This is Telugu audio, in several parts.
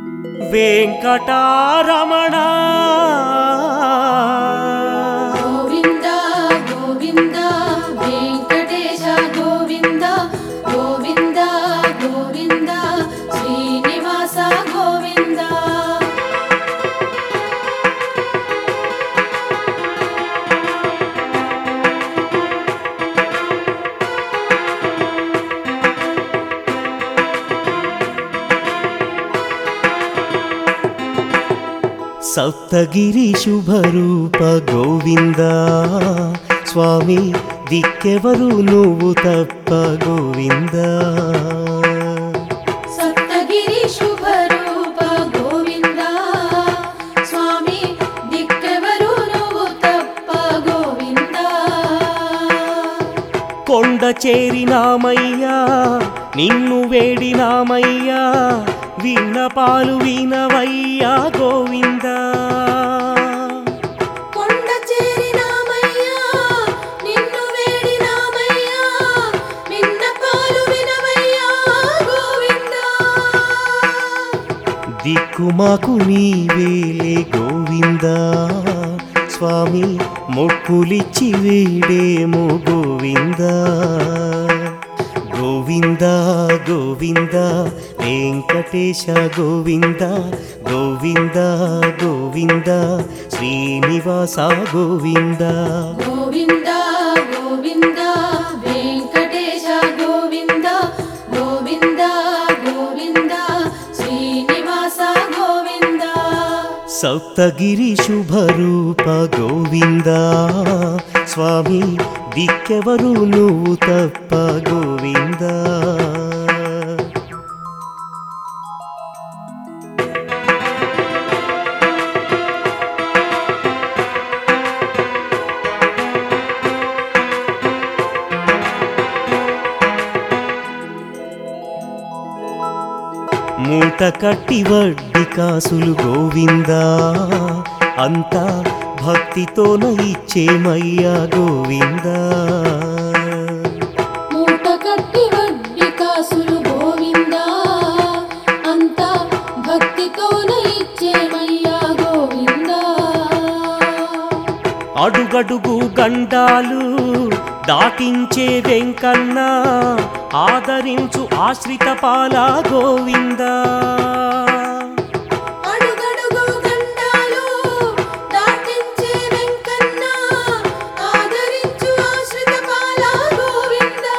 వెంకటారమణ గోవింద గోవింద వెంకటేశ గోవింద గోవింద గోవింద శ్రీనివాస గోవింద సప్తగిరి శుభరూప గోవింద స్వామి దిక్కెవరు నువ్వు తప్ప గోవింద సప్తగిరి శుభరూప గోవింద స్వామి దిక్కెవరు నువ్వు తప్ప గోవింద కొండ చేరినామయ్యా నిన్ను వేడినామయ్యా విన్నపాలు వినవయ్యా గోవింద కొండ చేరినామయ్యా నిన్ను వేడినామయ్యా విన్నపాలు వినవయ్యా గోవిందా దిక్కుమాకు నీవేలే గోవింద స్వామి మొక్కులిచ్చి వేడేమో గోవింద గోవింద గోవింద వెంకటేశ గోవింద గోవింద గోవింద శ్రీనివాస గోవింద గోవింద గోవింద వెంకటేశ గోవింద గోవింద గోవింద శ్రీనివాస గోవింద సప్తగిరి శుభరూప గోవింద స్వామి దిక్కెవరు నువ్వు తప్ప గోవింద మూట కట్టి వడ్డి కాసులు గోవింద అంతా భక్తితోన ఇచ్చేమయ్యా గోవింద మూట కట్టి వడ్డీ కాసులు గోవింద అంతా భక్తితోన ఇచ్చేమయ్యా గోవింద అడుగడుగు గండాలు దాటించే వెంకన్న ఆదరించు ఆశ్రిత పాల గోవింద అడుగడుగు గండాలు దాటించే వెంకన్న ఆదరించు ఆశ్రిత పాల గోవింద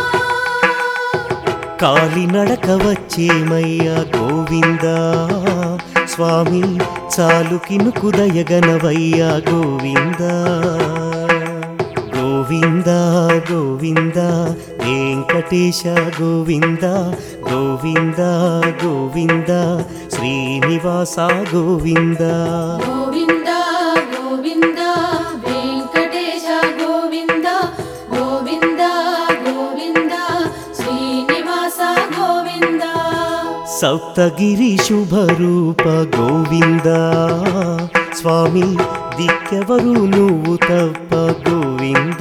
కాలినడక వచ్చేమయ్యా గోవింద స్వామి చాలు కినుకు దయగనవయ్యా గోవింద గోవింద గోవింద వెంకటేశ గోవింద గోవింద గోవింద శ్రీనివాస గోవింద గోవింద గోవింద వెంకటేశ గోవింద గోవింద గోవింద శ్రీనివాస గోవింద సప్తగిరి శుభరూప గోవింద స్వామి దిక్కెవరు నువ్వు తప్ప గోవింద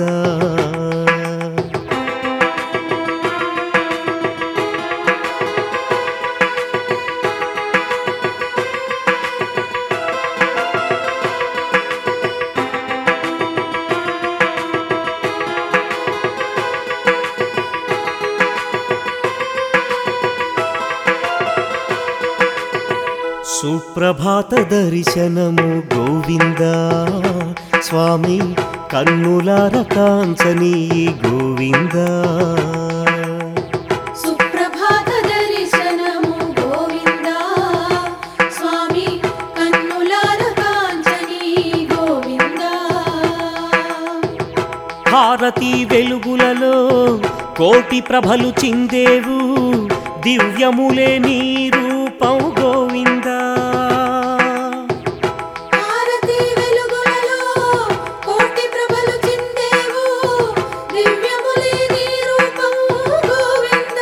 సుప్రభాత దర్శనము గోవింద స్వామి కన్నులార కాంచని గోవింద సుప్రభాత దర్శనము గోవింద స్వామి కన్నులార కాంచని గోవింద హారతి వెలుగులలో కోటి ప్రభలు చిందేవు దివ్యములే నీ రూపం గోవింద హారతి వెలుగులలో కోటి ప్రభలు చిందేవు దివ్యములే నీ రూపం గోవింద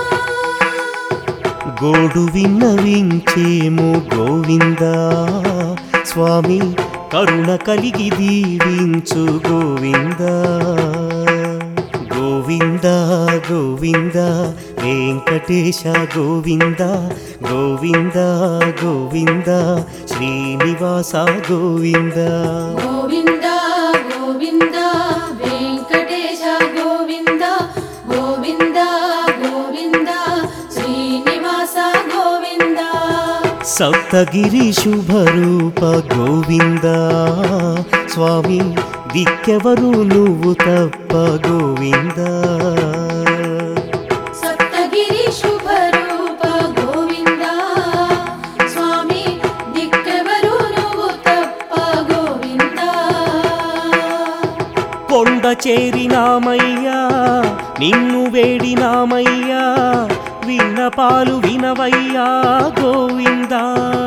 గోడు విన్నవించేము గోవింద స్వామి కరుణ కలిగి దీవించు గోవింద గోవింద గోవింద వెంకటేశ గోవింద గోవింద గోవింద శ్రీనివాస గోవింద గోవింద గోవింద వెంకటేశ గోవింద గోవింద గోవింద శ్రీనివాస గోవింద సప్తగిరి శుభరూప గోవింద స్వామి దిక్కెవరు నువ్వు తప్ప గోవింద సప్తగిరి శుభరూప గోవింద స్వామి దిక్కెవరు నువ్వు తప్ప గోవింద కొండ చేరినామయ్యా నిన్ను వేడినామయ్యా విన్నపాలు వినవయ్యా గోవిందా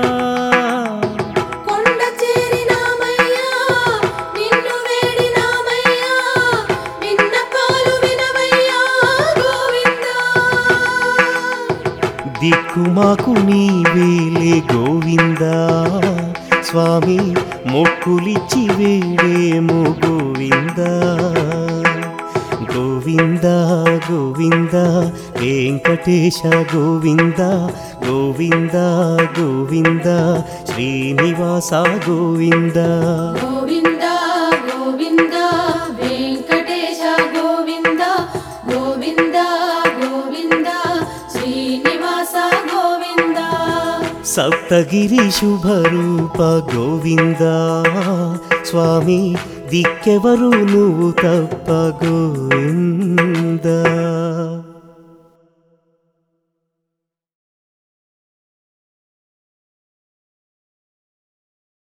కొండ చేరినామయ్యా నిన్ను వేడినామయ్యా విన్నపాలు వినవయ్యా గోవిందా దిక్కుమాకు నీవేలే గోవిందా స్వామి మొక్కులిచ్చి వేడేమో గోవిందా గోవింద గోవింద వెంకటేశ గోవింద గోవింద గోవింద శ్రీనివాస గోవింద గోవింద గోవింద వెంకటేశ గోవింద గోవింద గోవింద శ్రీనివాస గోవింద సప్తగిరి శుభరూప గోవింద స్వామి దిక్కెవరు నువ్వు తప్ప గోవింద